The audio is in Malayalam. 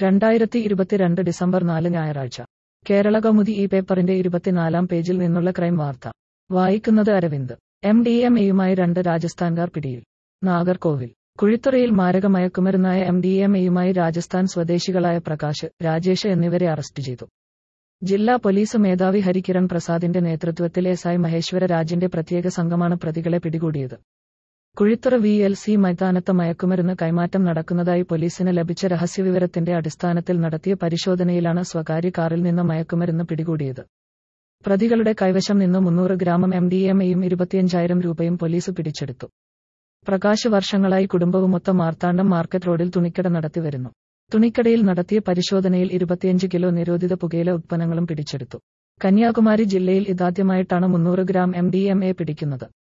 രണ്ടായിരത്തി ഇരുപത്തിരണ്ട് ഡിസംബർ നാല് ഞായറാഴ്ച കേരള കൗമുദി ഈ പേപ്പറിന്റെ ഇരുപത്തിനാലാം പേജിൽ നിന്നുള്ള ക്രൈം വാർത്ത വായിക്കുന്നത് അരവിന്ദ് എം ഡി എം എയുമായി രണ്ട് രാജസ്ഥാൻകാർ പിടിയിൽ നാഗർകോവിൽ കുഴിത്തുറയിൽ മാരക മയക്കുമരുന്നായ എം ഡി എം എയുമായി രാജസ്ഥാൻ സ്വദേശികളായ പ്രകാശ് രാജേഷ് എന്നിവരെ അറസ്റ്റ് ചെയ്തു ജില്ലാ പോലീസ് മേധാവി ഹരികിരൺ പ്രസാദിന്റെ നേതൃത്വത്തിൽ എസ് ഐ മഹേശ്വര രാജിന്റെ പ്രത്യേക സംഘമാണ് പ്രതികളെ പിടികൂടിയത് കുഴിത്തുറ വി എൽ സി മൈതാനത്ത് മയക്കുമരുന്ന് കൈമാറ്റം നടക്കുന്നതായി പോലീസിന് ലഭിച്ച രഹസ്യവിവരത്തിന്റെ അടിസ്ഥാനത്തിൽ നടത്തിയ പരിശോധനയിലാണ് സ്വകാര്യ കാറിൽ നിന്ന് മയക്കുമരുന്ന് പിടികൂടിയത് പ്രതികളുടെ കൈവശം നിന്ന് മുന്നൂറ് ഗ്രാമം എം ഡി എം എയും ഇരുപത്തിയഞ്ചായിരം രൂപയും പോലീസ് പിടിച്ചെടുത്തു പ്രകാശ് വർഷങ്ങളായി കുടുംബവുമൊത്ത മാർത്താണ്ഡം മാർക്കറ്റ് റോഡിൽ തുണിക്കട നടത്തിവരുന്നു തുണിക്കടയിൽ നടത്തിയ പരിശോധനയിൽ ഇരുപത്തിയഞ്ച് കിലോ നിരോധിത പുകയില ഉത്പന്നങ്ങളും പിടിച്ചെടുത്തു കന്യാകുമാരി ജില്ലയിൽ ഇതാദ്യമായിട്ടാണ് മുന്നൂറ് gram M D M A പിടിക്കുന്നത്